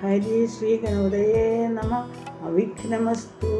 ഹരി ശ്രീ ഗണപതയേ നമ അവിഘ്നമസ്തു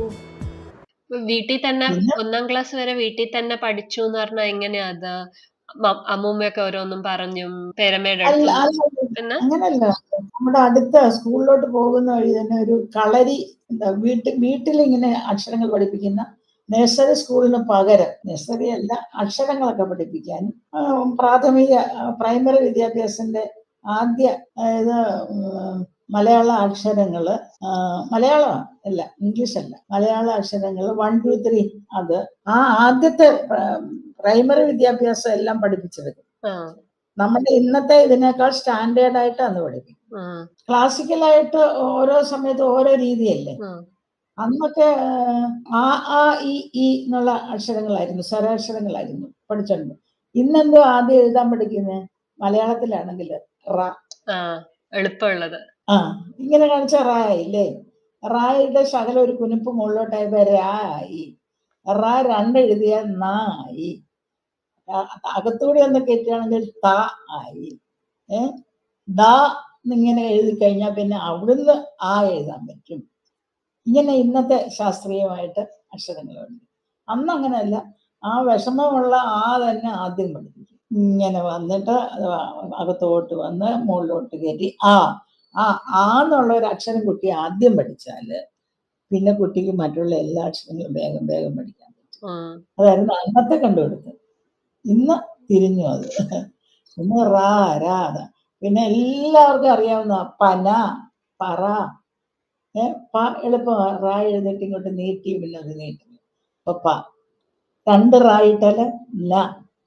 വീട്ടിൽ തന്നെ പിന്നെ ഒന്നാം ക്ലാസ് വരെ വീട്ടിൽ തന്നെ പഠിച്ചു എന്ന് പറഞ്ഞാൽ എങ്ങനെയാ അത് മ- അമ്മൂമ്മയൊക്കെ ഓരോന്നും പറഞ്ഞും പേരമ്മയുടെ അല്ല അടുത്തും അല്ല എന്ന് അങ്ങനല്ല നമ്മുടെ അടുത്ത സ്കൂളിലോട്ട് പോകുന്ന വഴി തന്നെ ഒരു കളരി എന്താ വീട്ടിൽ വീട്ടിലിങ്ങനെ അക്ഷരങ്ങൾ പഠിപ്പിക്കുന്ന നഴ്സറി സ്കൂളിന് പകരം നഴ്സറി അല്ല അക്ഷരങ്ങളൊക്കെ പഠിപ്പിക്കാനും ആ, പ്രാഥമിക ആ, പ്രൈമറി വിദ്യാഭ്യാസത്തിന്റെ ആദ്യ അതായത് ഉം, മലയാള അക്ഷരങ്ങള് ആ, മലയാളം അല്ല ഇംഗ്ലീഷ് അല്ല മലയാള അക്ഷരങ്ങൾ വൺ ടു ത്രീ അത് ആ ആദ്യത്തെ പ്രൈമറി വിദ്യാഭ്യാസം എല്ലാം പഠിപ്പിച്ചെടുക്കും ആ നമ്മുടെ ഇന്നത്തെ ഇതിനേക്കാൾ സ്റ്റാൻഡേർഡ് ആയിട്ട് അന്ന് പഠിക്കും ഉം, ക്ലാസിക്കലായിട്ട് ഓരോ സമയത്ത് ഓരോ രീതിയല്ലേ ഉം, അന്നൊക്കെ ആ ആ ഇ ഈ എന്നുള്ള അക്ഷരങ്ങളായിരുന്നു സ്വരാക്ഷരങ്ങളായിരുന്നു പഠിച്ചോണ്ട് ഇന്നെന്തോ ആദ്യം എഴുതാൻ പഠിക്കുന്നത് മലയാളത്തിലാണെങ്കിൽ റ ആ എളുപ്പമുള്ളത് ആ ഇങ്ങനെ കാണിച്ച റാ ഇല്ലേ റായുടെ ശകലം ഒരു കുനിപ്പ് മുകളിലോട്ടായപ്പോ രാ ആയി റാ രണ്ട് എഴുതിയ നാ ആയി ആ- അകത്തൂടെ ഒന്ന് കയറ്റുകയാണെങ്കിൽ ത ആയി ഏ ദ എന്നിങ്ങനെ എഴുതി കഴിഞ്ഞാൽ പിന്നെ അവിടുന്ന് ആ എഴുതാൻ പറ്റും ഇങ്ങനെ ഇന്നത്തെ ശാസ്ത്രീയമായിട്ട് അക്ഷരങ്ങളുണ്ട് അന്ന് അങ്ങനെയല്ല ആ വിഷമമുള്ള ആ തന്നെ ആദ്യം പഠിപ്പിക്കും ഇങ്ങനെ വന്നിട്ട് അത് അകത്തോട്ട് വന്ന് മുകളിലോട്ട് കയറ്റി ആ ആ ആ എന്നുള്ള ഒരു അക്ഷരം കുട്ടി ആദ്യം പഠിച്ചാല് പിന്നെ കുട്ടിക്ക് മറ്റുള്ള എല്ലാ അക്ഷരങ്ങളും വേഗം വേഗം പഠിക്കാൻ പറ്റും ഉം, അതായിരുന്നു അന്നത്തെ കണ്ടുപിടുത്തം ഇന്ന് തിരിഞ്ഞു അത് ഇന്ന് റാ രാ അതാ. പിന്നെ എല്ലാവർക്കും അറിയാവുന്ന പന പറ ഏ പ എളുപ്പം റാ എഴുതിട്ട് ഇങ്ങോട്ട് നീട്ടി പിന്നെ അത് നീട്ടി അപ്പൊ പ രണ്ട് റാ ഇട്ടാല് ല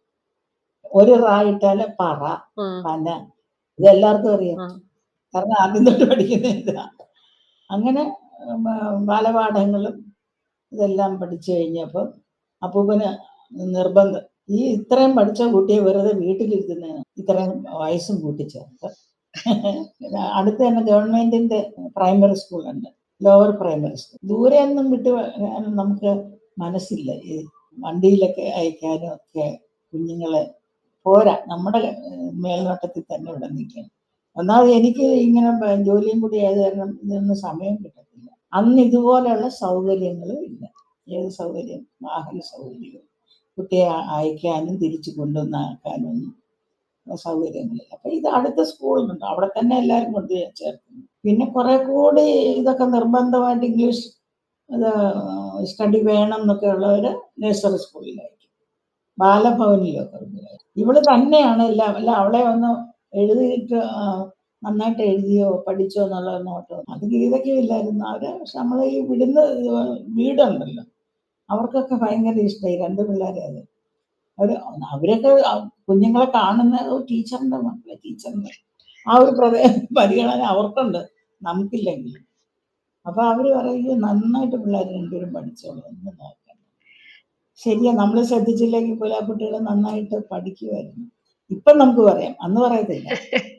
ഒരു റാ ഇട്ടാല് പറ ഉം, പന ഇത് എല്ലാവർക്കും അറിയാം ഉം. കാരണം ആദ്യം തൊട്ട് പഠിക്കുന്ന ഇതാ അങ്ങനെ ഉം, ബാലപാഠങ്ങളും ഇതെല്ലാം പഠിച്ചു കഴിഞ്ഞപ്പോൾ അപ്പൂപ്പന് നിർബന്ധം ഈ ഇത്രയും പഠിച്ച കുട്ടിയെ വെറുതെ വീട്ടിലിരുത്തുന്ന ഇത്രയും വയസ്സും കൂട്ടിച്ചേർത്ത് അടുത്ത് തന്നെ ഗവൺമെന്റിന്റെ പ്രൈമറി സ്കൂളുണ്ട് ലോവർ പ്രൈമറി സ്കൂൾ ദൂരെ ഒന്നും വിട്ട് വരാനും നമുക്ക് മനസ്സില്ല ഈ വണ്ടിയിലൊക്കെ അയക്കാനും ഒക്കെ കുഞ്ഞുങ്ങളെ പോരാ നമ്മുടെ ഏഹ്, മേൽനോട്ടത്തിൽ തന്നെ ഇവിടെ നിൽക്കണം ഒന്നാമത് എനിക്ക് ഇങ്ങനെ ബ- ജോലിയും കൂടി ആയത് കാരണം ഇതിനൊന്നും സമയം കിട്ടത്തില്ല അന്ന് ഇതുപോലെയുള്ള സൗകര്യങ്ങളും ഇല്ല ഏത് സൗകര്യം വാഹന സൗകര്യവും കുട്ടിയെ അ- അയക്കാനും തിരിച്ചു കൊണ്ടുവന്നാക്കാനും ഒന്നും സൗകര്യങ്ങളില്ല അപ്പൊ ഇത് അടുത്ത സ്കൂളുണ്ട് അവിടെ തന്നെ എല്ലാവരും കൊണ്ട് ചേർക്കുന്നു പിന്നെ കുറെ കൂടി ഇതൊക്കെ നിർബന്ധമായിട്ട് ഇംഗ്ലീഷ് ഇത് സ്റ്റഡി വേണം എന്നൊക്കെ ഉള്ളവര് നഴ്സറി സ്കൂളിലായിരിക്കും ബാലഭവനിലൊക്കെ കൊണ്ടുപോയി. ഇവള് തന്നെയാണ് എല്ലാം അല്ല അവളെ ഒന്ന് എഴുതിയിട്ട് ആ, നന്നായിട്ട് എഴുതിയോ പഠിച്ചോ എന്നുള്ള നോട്ടോ അത് ഗീതയ്ക്കും ഇല്ലായിരുന്നു അവര് പക്ഷെ നമ്മൾ ഈ വിടുന്ന വീടുണ്ടല്ലോ അവർക്കൊക്കെ ഭയങ്കര ഇഷ്ടമായി രണ്ട് പിള്ളേരെ അത് അവര് അവരൊക്കെ ആ കുഞ്ഞുങ്ങളെ കാണുന്ന ഓ ടീച്ചറിന്റെ മക്കളെ ടീച്ചറിന്റെ ആ ഒരു പ്രദേ പരിഗണന അവർക്കുണ്ട് നമുക്കില്ലെങ്കിൽ അപ്പൊ അവര് പറയും നന്നായിട്ട് പിള്ളേർ രണ്ടുപേരും പഠിച്ചോളൂ എന്ന് നോക്കണം ശരിയാ നമ്മൾ ശ്രദ്ധിച്ചില്ലെങ്കിൽ പോലും ആ കുട്ടികൾ നന്നായിട്ട് പഠിക്കുമായിരുന്നു ഇപ്പം നമുക്ക് പറയാം അന്ന് പറയത്തില്ല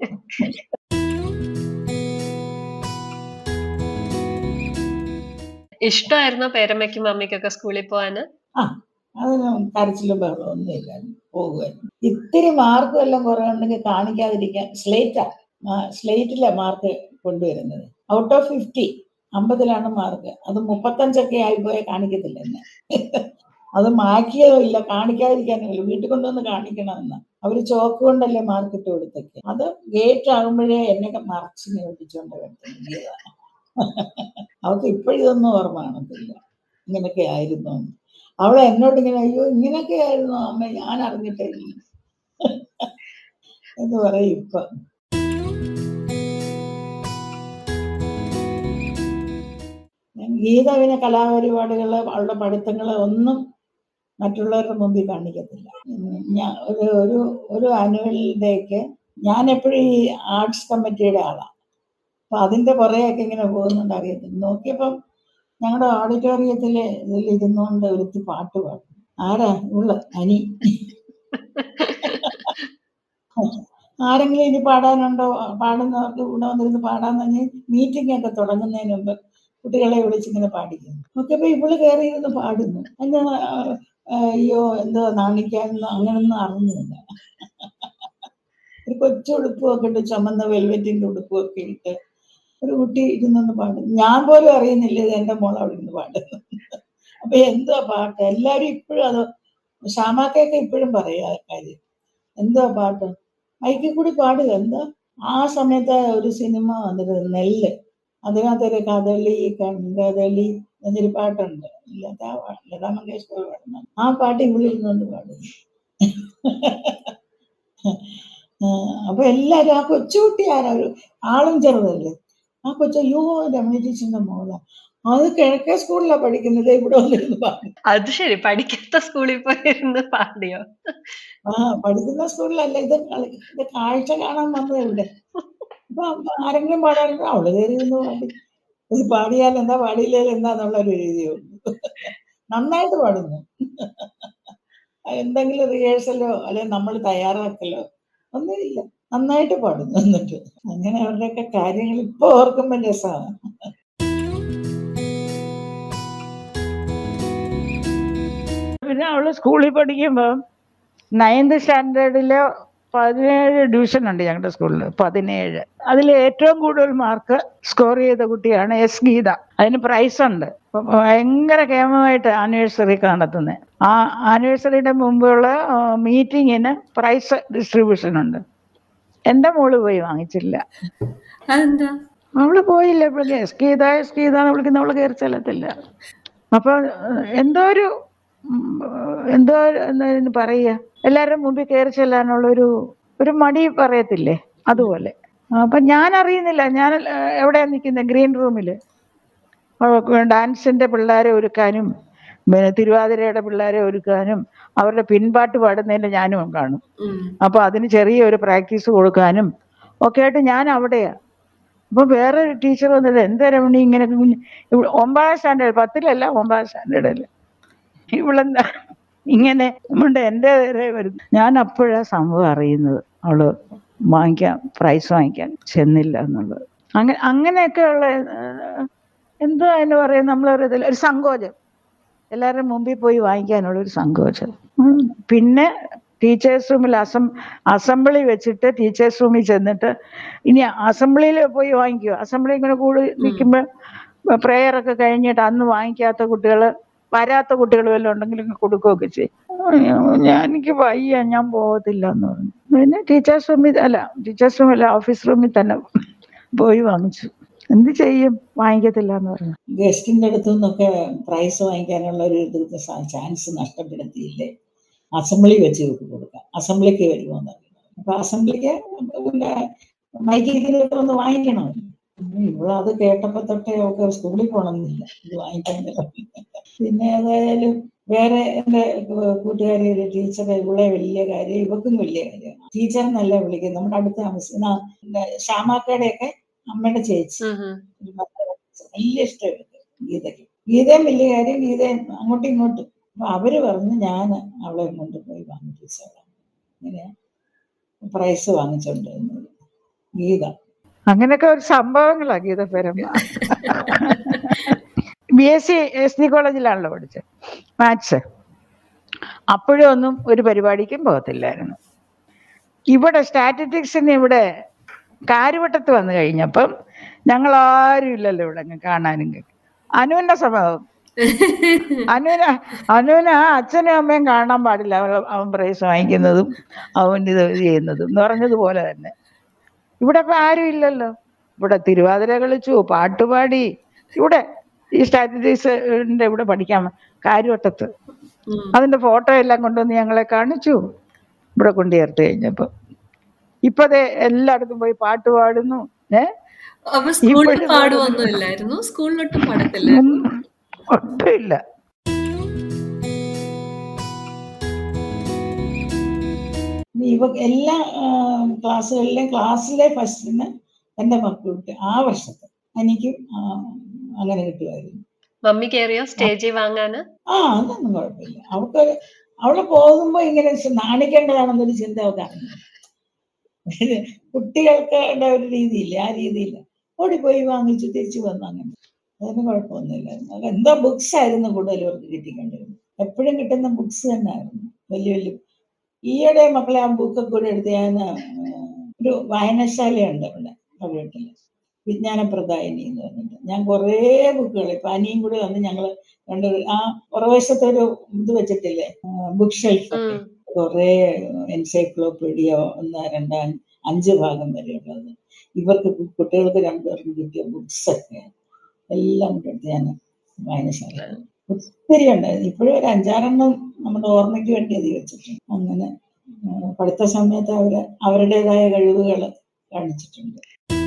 ഇഷ്ടമായിരുന്നോ പേരമ്മയ്ക്കും മമ്മിക്കൊക്കെ സ്കൂളിൽ പോവാന് ആ അതിന് കരച്ചിലും ബഹളവും ഒന്നും ഇല്ലായിരുന്നു പോകുമായിരുന്നു ഇത്തിരി മാർക്കും എല്ലാം കുറവുണ്ടെങ്കിൽ കാണിക്കാതിരിക്കാൻ സ്ലേറ്റാ സ്ലേറ്റിലെ മാർക്ക് കൊണ്ടുവരുന്നത് ഔട്ട് ഓഫ് ഫിഫ്റ്റി അമ്പതിലാണ് മാർക്ക് അത് മുപ്പത്തഞ്ചൊക്കെ ആയിപ്പോയാൽ കാണിക്കത്തില്ല എന്നെ അത് മാറ്റിയതോ ഇല്ല കാണിക്കാതിരിക്കാനോ ഇല്ല വീട്ടിൽ കൊണ്ടുവന്ന് കാണിക്കണമെന്ന് അവര് ചോക്ക് കൊണ്ടല്ലേ മാർക്ക് ഇട്ട് കൊടുത്തൊക്കെ അത് ഗേറ്റ് ആകുമ്പോഴേ എന്നെ മറച്ചിങ്ങനെ ഒട്ടിച്ചോണ്ട് കിടത്തുന്നത് അവർക്ക് ഇപ്പോഴിതൊന്നും ഓർമ്മ കാണത്തില്ല ഇങ്ങനെയൊക്കെ ആയിരുന്നു എന്ന്. അവൾ എന്നോട് ഇങ്ങനെ അയ്യോ ഇങ്ങനെയൊക്കെ ആയിരുന്നു അമ്മ ഞാൻ അറിഞ്ഞിട്ടേ ഇല്ല എന്ന് പറയും ഇപ്പൊ ഞാൻ ഗീത പിന്നെ കലാപരിപാടികള് അവളുടെ പഠിത്തങ്ങള് ഒന്നും മറ്റുള്ളവരുടെ മുമ്പിൽ കാണിക്കത്തില്ല ഉം ഞാൻ ഒരു ഒരു ഒരു ആനുവൽ ഡേക്ക് ഞാൻ എപ്പോഴും ഈ ആർട്സ് കമ്മിറ്റിയുടെ ആളാണ് അപ്പൊ അതിന്റെ പുറകെയൊക്കെ ഇങ്ങനെ പോകുന്നുണ്ട് അറിയത്തില്ല നോക്കിയപ്പം ഞങ്ങളുടെ ഓഡിറ്റോറിയത്തില് ഇതിൽ ഇരുന്നുകൊണ്ട് ഒരുത്തി പാട്ട് പാടും ആരാ ഉള്ള അനി ആരെങ്കിലും ഇനി പാടാനുണ്ടോ പാടുന്നവർക്ക് ഇവിടെ വന്നിരുന്ന് പാടാന്ന് പറഞ്ഞ് മീറ്റിംഗ് ഒക്കെ തുടങ്ങുന്നതിന് മുമ്പ് കുട്ടികളെ വിളിച്ചിങ്ങനെ പാടിക്കുന്നു നോക്കിയപ്പോ ഇവള് കയറി ഇരുന്ന് പാടുന്നു അതിന് അയ്യോ എന്തോ നാണിക്കാനൊന്നും അങ്ങനൊന്നും അറിഞ്ഞില്ല ഒരു കൊച്ചു ഉടുപ്പും ഒക്കെ ഇട്ട് ചുമന്ന വെൽവെറ്റിന്റെ ഉടുപ്പും ഒക്കെ ഇട്ട് ഒരു കുട്ടി ഇരുന്നൊന്ന് പാടും ഞാൻ പോലും അറിയുന്നില്ല ഇത് എന്റെ മോൾ അവിടെ ഇരുന്ന് പാടുന്നു അപ്പൊ എന്തുവാ പാട്ട് എല്ലാവരും ഇപ്പോഴും അത് ശ്യാമാക്കൊക്കെ ഇപ്പോഴും പറയാ ആ കാര്യം എന്തുവാ പാട്ട് മൈക്കിൽ കൂടി പാടുക എന്താ ആ സമയത്ത് ഒരു സിനിമ വന്നിട്ട് നെല്ല് അതിനകത്തൊരു കഥളി കൺകഥളി എന്നൊരു പാട്ടുണ്ട് ലതാ പാ- ലതാ മങ്കേഷ്കർ പാടുന്ന ആ പാട്ട് ഇവിളിരുന്നുകൊണ്ട് പാടുന്നു ആ, അപ്പൊ എല്ലാരും ആ കൊച്ചുകുട്ടി ആരാ ഒരു ആളും ചെറുതല്ലേ ആ കൊച്ചു അയ്യോ രമണി ടീച്ചറിന്റെ മോളാ അത് കിഴക്കേ സ്കൂളിലാണ് പഠിക്കുന്നത് ഇവിടെ വന്നിരുന്ന് പാടും അത് ശരി പഠിക്കാത്ത സ്കൂളിൽ പോയിരുന്ന് പാടിയോ ആ പഠിക്കുന്ന സ്കൂളിലല്ല ഇത് കളി ഇത് കാഴ്ച കാണാൻ വന്നത് ഇവിടെ അപ്പൊ ആരെങ്കിലും പാടാറുണ്ട് അവള് കയറി നിന്ന് പാടി ഇത് പാടിയാൽ എന്താ പാടിയില്ലേൽ എന്താന്നുള്ള ഒരു രീതിയുണ്ട് നന്നായിട്ട് പാടുന്നു എന്തെങ്കിലും റിഹേഴ്സലോ അല്ലെ നമ്മൾ തയ്യാറാക്കലോ ഒന്നുമില്ല നന്നായിട്ട് പാടുന്നു എന്നിട്ട് അങ്ങനെ അവരുടെയൊക്കെ കാര്യങ്ങൾ ഇപ്പൊ ഓർക്കുമ്പോൾ രസമാണ് പിന്നെ അവള് സ്കൂളിൽ പഠിക്കുമ്പോൾ നയൻത് സ്റ്റാൻഡേർഡില് പതിനേഴ് ഡിവിഷൻ ഉണ്ട് ഞങ്ങളുടെ സ്കൂളിൽ പതിനേഴ് അതിൽ ഏറ്റവും കൂടുതൽ മാർക്ക് സ്കോർ ചെയ്ത കുട്ടിയാണ് എസ് ഗീത അതിന് പ്രൈസ് ഉണ്ട് അപ്പൊ ഭയങ്കര കേമമായിട്ട് ആനിവേഴ്സറി നടത്തുന്നത് ആ ആനിവേഴ്സറിയുടെ മുമ്പുള്ള മീറ്റിങ്ങിന് പ്രൈസ് ഡിസ്ട്രിബ്യൂഷൻ ഉണ്ട് എൻ്റെ മോള് പോയി വാങ്ങിച്ചില്ല അതെന്താ അവള് പോയില്ല ഇപ്പൊ എസ് ഗീത എസ് ഗീത എന്ന് വിളിക്കുന്ന അവള് കയറി ചെല്ലത്തില്ല അപ്പൊ ഏഹ്, എന്തോ ഒരു ഉം, എന്തോ ഒരു- എന്താ ഇതിന് പറയുക എല്ലാവരുടെ മുമ്പിൽ കയറി ചെല്ലാനുള്ള ഒരു ഒരു മടി പറയത്തില്ലേ അതുപോലെ അപ്പൊ ഞാൻ അറിയുന്നില്ല ഞാൻ ഏഹ്, എവിടെയാ നിൽക്കുന്നത് ഗ്രീൻ റൂമിൽ ഡാൻസിന്റെ പിള്ളേരെ ഒരുക്കാനും പിന്നെ തിരുവാതിരയുടെ പിള്ളേരെ ഒരുക്കാനും അവരുടെ പിൻപാട്ട് പാടുന്നതിന്റെ ഞാനും കാണും ഉം. അപ്പൊ അതിന് ചെറിയൊരു പ്രാക്ടീസ് കൊടുക്കാനും ഒക്കെ ആയിട്ട് ഞാൻ അവിടെയാ അപ്പൊ വേറെ ടീച്ചർ വന്നിട്ട് എന്താ രമണി ഇങ്ങനെ കുഞ്ഞ് ഇവ- ഒമ്പതാം സ്റ്റാൻഡേർഡ് പത്തിലല്ല ഒമ്പതാം സ്റ്റാൻഡേർഡില് ഇവളെന്താ ഇങ്ങനെ ഉണ്ട് എൻ്റെ നേരെ വരുന്നു ഞാൻ അപ്പോഴാ സംഭവം അറിയുന്നത് അവള് വാങ്ങിക്കാൻ പ്രൈസ് വാങ്ങിക്കാൻ ചെന്നില്ല എന്നുള്ളത് അങ്ങനെ അങ്ങനെയൊക്കെയുള്ള ഏഹ്, എന്തോ അതിന് പറയും നമ്മളൊരു ഇതിൽ ഒരു സങ്കോചം എല്ലാവരുടെ മുമ്പിൽ പോയി വാങ്ങിക്കാനുള്ള ഒരു സങ്കോചം ഉം. പിന്നെ ടീച്ചേഴ്സ് റൂമിൽ അസം അസംബ്ലി വെച്ചിട്ട് ടീച്ചേഴ്സ് റൂമിൽ ചെന്നിട്ട് ഇനി അസംബ്ലിയിൽ പോയി വാങ്ങിക്കുക അസംബ്ലി ഇങ്ങനെ കൂടി നിൽക്കുമ്പോൾ പ്രെയർ ഒക്കെ കഴിഞ്ഞിട്ട് അന്ന് വാങ്ങിക്കാത്ത കുട്ടികൾ വരാത്ത കുട്ടികൾ വല്ലതും ഉണ്ടെങ്കിൽ ഇങ്ങ് കൊടുക്കുകയൊക്കെ ചെയ്യും അയ്യോ, ഞാൻ എനിക്ക് വയ്യ ഞാൻ പോകത്തില്ല എന്ന് പറഞ്ഞു പിന്നെ ടീച്ചേഴ്സ് റൂമിൽ അല്ല ടീച്ചേഴ്സ് റൂമിൽ ഓഫീസ് റൂമിൽ തന്നെ പോയി വാങ്ങിച്ചു എന്ത് ചെയ്യും വാങ്ങിക്കത്തില്ല എന്ന് പറഞ്ഞു ഗസ്റ്റിന്റെ അടുത്തു നിന്നൊക്കെ പ്രൈസ് വാങ്ങിക്കാനുള്ള ഒരു ഇത് ചാൻസ് നഷ്ടപ്പെടുത്തിയില്ലേ അസംബ്ലി വെച്ച് ഇവർക്ക് കൊടുക്കാം അസംബ്ലിക്ക് വരുമോന്ന് അപ്പൊ അസംബ്ലിക്ക് പിന്നെ മൈക്കിലേക്ക് ഒന്ന് വാങ്ങിക്കണം ഇവളത് കേട്ടപ്പോ തൊട്ടേ ഒക്കെ സ്കൂളിൽ പോകണമെന്നില്ല ഇത് വാങ്ങിക്കാൻ പിന്നെ ഏതായാലും വേറെ എൻ്റെ കൂട്ടുകാരി ഒരു ടീച്ചറെ ഇവളെ വലിയ കാര്യം ഇവക്കും വലിയ കാര്യമാണ് ടീച്ചർ എന്നല്ല വിളിക്കുന്നത് നമ്മുടെ അടുത്ത് താമസിക്കുന്ന ശ്യാമാക്കയുടെയൊക്കെ അമ്മയുടെ ചേച്ചി ഉം ഉം. ഒരു മക്കളെ വലിയ ഇഷ്ടമായിരുന്നു ഗീതയ്ക്ക് ഗീതയും വലിയ കാര്യം ഗീതയും അങ്ങോട്ടും ഇങ്ങോട്ടും അപ്പൊ അവര് പറഞ്ഞു ഞാൻ അവളെ കൊണ്ടുപോയി വാങ്ങിപ്പിച്ചോളാം ഇങ്ങനെ പ്രൈസ് വാങ്ങിച്ചോണ്ടിരുന്നത് ഗീത അങ്ങനെയൊക്കെ ഒരു സംഭവങ്ങളാ ഗീതപരമ B S C S D കോളേജിലാണല്ലോ പഠിച്ചത് മാത്സ് അപ്പോഴും ഒന്നും ഒരു പരിപാടിക്കും പോകത്തില്ലായിരുന്നു ഇവിടെ സ്റ്റാറ്റിസ്റ്റിക്സിന് ഇവിടെ കാര്യവട്ടത്ത് വന്നു കഴിഞ്ഞപ്പം ഞങ്ങൾ ആരും ഇല്ലല്ലോ ഇവിടെ അങ്ങ് കാണാനും കേൾക്കാനും. അനുവിന്റെ സ്വഭാവം അനുവിന് അനുവിന് ആ അച്ഛനും അമ്മയും കാണാൻ പാടില്ല അവൻ അവൻ പ്രൈസ് വാങ്ങിക്കുന്നതും അവൻ ഇത് ചെയ്യുന്നതും എന്ന് പറഞ്ഞതുപോലെ തന്നെ ഇവിടെ ഇപ്പൊ ആരും ഇല്ലല്ലോ ഇവിടെ തിരുവാതിര കളിച്ചു പാട്ടുപാടി ഇവിടെ ഈ സ്റ്റാറ്റിസ്റ്റിക്സിന്റെ ഇവിടെ പഠിക്കാൻ കാര്യവട്ടത്ത് ഉം. അതിന്റെ ഫോട്ടോ എല്ലാം കൊണ്ടുവന്ന് ഞങ്ങളെ കാണിച്ചു ഇവിടെ കൊണ്ടു ചേർത്ത് കഴിഞ്ഞപ്പോ ഇപ്പൊ ദേ എല്ലായിടത്തും പോയി പാട്ട് പാടുന്നു ഏ അപ്പൊ സ്കൂളിൽ ഇപ്പോഴും പാടുവൊന്നും ഇല്ലായിരുന്നു സ്കൂളിലൊട്ടും പാടത്തില്ല ഉം, ഒട്ടുമില്ല ഇവ എല്ലാ ക്ലാസ്സുകളിലെ ക്ലാസ്സിലെ ഫസ്റ്റിന് എൻ്റെ മക്കൾക്ക് ആ വർഷത്തെ എനിക്കും ആ, അങ്ങനെ കിട്ടുമായിരുന്നു മമ്മി കേറിയോ സ്റ്റേജിൽ വാങ്ങാന് ആ അതൊന്നും കുഴപ്പമില്ല അവൾക്ക് അവള് പോകുമ്പോ ഇങ്ങനെ ചി- നാണിക്കേണ്ടതാണെന്നൊരു ചിന്ത അവൾക്കാണ് കുട്ടികൾക്ക് ഒരു രീതിയില്ല ആ രീതിയില്ല ഓടിപ്പോയി വാങ്ങിച്ചു തിരിച്ചു വന്നു അങ്ങനെ അതിന് കുഴപ്പമൊന്നുമില്ല അത് എന്താ ബുക്സ് ആയിരുന്നു കൂടുതൽ അവർക്ക് കിട്ടിക്കൊണ്ടിരുന്നത് എപ്പോഴും കിട്ടുന്ന ബുക്സ് തന്നെ ആയിരുന്നു വലിയ വലിയ ഈയിടെ മക്കളെ ആ ബുക്കൊക്കെ കൂടെ എടുത്ത് ഞാൻ ആ, ഒരു വായനശാലയുണ്ട് അവിടെ അവിടെ വീട്ടില് വിജ്ഞാനപ്രദായിനി എന്ന് പറഞ്ഞിട്ട് ഞാൻ കുറേ ബുക്കുകൾ ഇപ്പൊ അനിയും കൂടി വന്ന് ഞങ്ങൾ രണ്ട് ആ പുറവശത്തെ ഒരു ഇത് വെച്ചിട്ടില്ലേ ബുക്ക് ഷെൽഫ് ഒക്കെ ഉം. കുറേ എൻസൈക്ലോപീഡിയ ഒന്ന് രണ്ട് അഞ്ച് ഭാഗം വരെയുള്ളത് ഇവർക്ക് കു- കുട്ടികൾക്ക് രണ്ടുപേർക്കും കിട്ടിയ ബുക്സ് ഒക്കെ എല്ലാം കൊണ്ടെടുത്ത് ഞാൻ വായനശാല ഒത്തിരി ഉണ്ടായിരുന്നു ഇപ്പോഴും ഒരു അഞ്ചാറെണ്ണം നമ്മുടെ ഓർമ്മയ്ക്ക് വേണ്ടി എഴുതി വെച്ചിട്ടുണ്ട് അങ്ങനെ ആ, പഠിത്ത സമയത്ത് അവര് അവരുടേതായ കഴിവുകൾ കാണിച്ചിട്ടുണ്ട്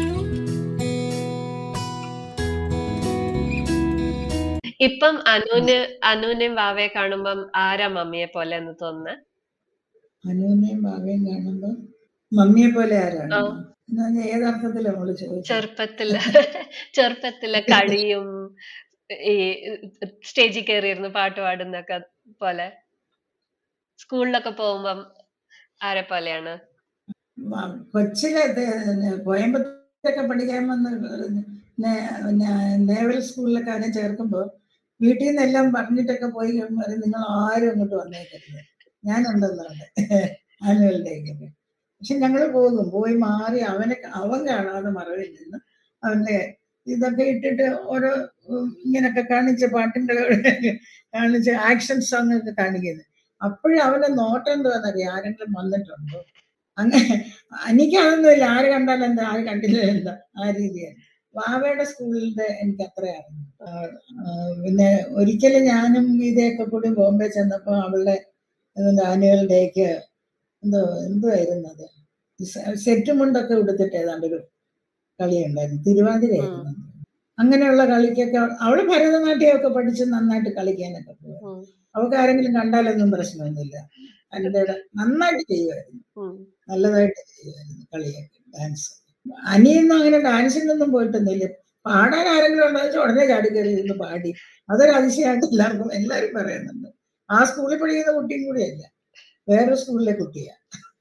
ഇപ്പം അനുന് അനുവിനെയും വാവയെ കാണുമ്പം ആരാ മമ്മിയെ പോലെ എന്ന് തോന്നുന്നത് അനുവിനെയും ഭാവയും കാണുമ്പോൾ മമ്മിയെ പോലെ ആരാണ് ആ. എന്നാ ഞാൻ ഏതർത്ഥത്തിലാണ് നമ്മള് ചോദിച്ചത് ചെറുപ്പത്തില് ചെറുപ്പത്തിലെ കളിയും ഈ സ്റ്റേജിൽ കയറിയിരുന്ന് പാട്ട് പാടുന്നൊക്കെ പോലെ സ്കൂളിലൊക്കെ പോകുമ്പം ആരെ പോലെയാണ് വ- കൊച്ചിലെ തെ- കോയമ്പത്തൂരൊക്കെ പഠിക്കാൻ വന്ന് നേ- നേ- നേവൽ സ്കൂളിലൊക്കെ അവനെ ചേർക്കുമ്പോൾ വീട്ടിൽ നിന്നെല്ലാം പറഞ്ഞിട്ടൊക്കെ പോയി കഴിയുമ്പോൾ പറയും, നിങ്ങൾ ആരും അങ്ങോട്ട് വന്നേക്കരുത് ഞാനുണ്ടെന്ന് അവിടെ ആനുവൽ ഡേക്കൊക്കെ പക്ഷെ ഞങ്ങൾ പോകും പോയി മാറി അവനെ അവൻ കാണാതെ മറവിൽ നിന്ന് അവന്റെ ഇതൊക്കെ ഇട്ടിട്ട് ഓരോ ഉം, ഇങ്ങനൊക്കെ കാണിച്ച് പാട്ടിന്റെ കാണിച്ച് ആക്ഷൻ സോങ് ഒക്കെ കാണിക്കുന്നത് അപ്പോഴും അവന്റെ നോട്ടം എന്താണെന്നറിയാം ആരെങ്കിലും വന്നിട്ടുണ്ടോ അങ്ങനെ എനിക്ക് അതൊന്നുമില്ല ആര് കണ്ടാലും എന്താ ആര് കണ്ടില്ല എന്താ ആ രീതിയാണ് വാവയുടെ സ്കൂളിന്റെ എനിക്ക് അത്ര അറിഞ്ഞു ആ, ആ, പിന്നെ ഒരിക്കലും ഞാനും ഗീതയൊക്കെ കൂടി ബോംബെ ചെന്നപ്പോ അവളുടെ ആനുവൽ ഡേക്ക് എന്തോ എന്തുവായിരുന്നു അത് സെറ്റ് മുണ്ടൊക്കെ ഉടുത്തിട്ട് ഏതാണ്ട് ഒരു കളി ഉണ്ടായിരുന്നു തിരുവാതിരയായിരുന്നു അങ്ങനെയുള്ള കളിക്കൊക്കെ അവള് ഭരതനാട്യമൊക്കെ പഠിച്ച് നന്നായിട്ട് കളിക്കാനൊക്കെ പോകും ഉം, അവൾക്ക് ആരെങ്കിലും കണ്ടാലൊന്നും പ്രശ്നമൊന്നുമില്ല അതിൻ്റെ നന്നായിട്ട് ചെയ്യുമായിരുന്നു ഉം, നല്ലതായിട്ട് ചെയ്യുമായിരുന്നു കളിയൊക്കെ ഡാൻസ് അനിയൊന്നും അങ്ങനെ ഡാൻസിനൊന്നും പോയിട്ടൊന്നുമില്ല പാടാൻ ആരെങ്കിലും ഉണ്ടോ വെച്ചാൽ ഉടനെ ചാടി കയറി ഇരുന്ന് പാടി അതൊരു അതിശയമായിട്ട് എല്ലാവർക്കും എല്ലാവരും പറയുന്നുണ്ട് ആ സ്കൂളിൽ പഠിക്കുന്ന കുട്ടിയും കൂടിയല്ല വേറെ സ്കൂളിലെ കുട്ടിയാ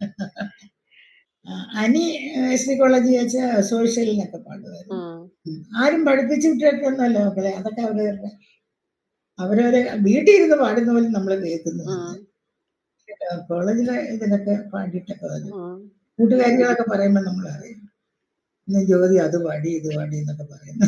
ആ, അനി എസ് ഡി കോളേജിൽ വെച്ച സോഷ്യലിനൊക്കെ പാടുമായിരുന്നു ഉം, ഉം. ആരും പഠിപ്പിച്ചു വിട്ടിട്ടൊന്നുമല്ല മക്കളെ അതൊക്കെ അവരവരുടെ അവരവരെ വീട്ടിൽ ഇരുന്ന് പാടുന്ന പോലെ നമ്മൾ കേൾക്കുന്നു ഉം, കോളേജിലെ ഇതിനൊക്കെ പാടിയിട്ടൊക്കെ വരും ഉം. കൂട്ടുകാരികളൊക്കെ പറയുമ്പോൾ നമ്മൾ അറിയും ഇന്ന് ജ്യോതി അത് പാടി ഇത് പാടി എന്നൊക്കെ പറയുന്നു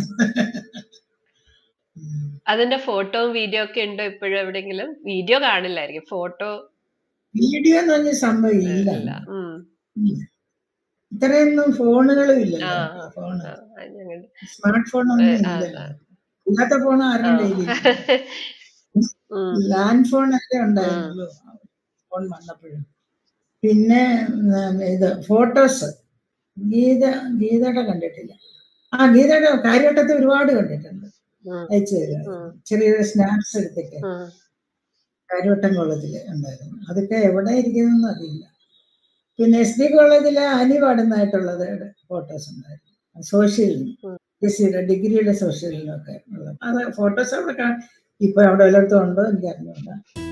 ഉം. അതിന്റെ ഫോട്ടോയും വീഡിയോ ഒക്കെ ഉണ്ടോ ഇപ്പോഴും എവിടെയെങ്കിലും വീഡിയോ കാണില്ലായിരിക്കും ഫോട്ടോ വീഡിയോ എന്ന് പറഞ്ഞ സംഭവം ഇല്ല ഇല്ല ഉം. ഉം. ഇത്രയൊന്നും ഫോണുകളും ഇല്ലല്ലോ ആ, ഫോൺ ആ, അത് ഞങ്ങൾ- സ്മാർട്ട് ഫോൺ ഒന്നും ഏ, ആ, ഇല്ലല്ലോ ആ. ഇല്ലാത്ത ഫോൺ ആരുടെ കയ്യിലില്ല ഉം, ലാൻഡ് ഫോൺ ഒക്കെ ഉണ്ടായിരുന്നുള്ളൂ ഫോൺ വന്നപ്പോഴും പിന്നെ ഉം, ഇത് ഫോട്ടോസ് ഗീത ഗീതയുടെ കണ്ടിട്ടില്ല ആ ഗീതയുടെ കാര്യവട്ടത്തെ ഒരുപാട് കണ്ടിട്ടുണ്ട് ഉം, അയച്ചു തരാം ഉം, ചെറിയൊരു സ്നാപ്സ് എടുത്തിട്ട് ഉം. കാര്യവട്ടം കോളേജിൽ ഉണ്ടായിരുന്നു അതൊക്കെ എവിടെ ഇരിക്കുന്നതെന്ന് അറിയില്ല പിന്നെ എസ് ഡി കോളേജിലെ അനി പാടുന്നതായിട്ടുള്ളത് ഫോട്ടോസ് ഉണ്ടായിരുന്നു സോഷ്യലിന് ഉം. എസ് സിയുടെ ഡിഗ്രിയുടെ സോഷ്യലിനൊക്കെ ഉള്ളത് അത് ഫോട്ടോസ് അവിടെ കാ- ഇപ്പൊ അവിടെ വല്ലയിടത്തും ഉണ്ടോ എനിക്ക് അറിഞ്ഞൂടാ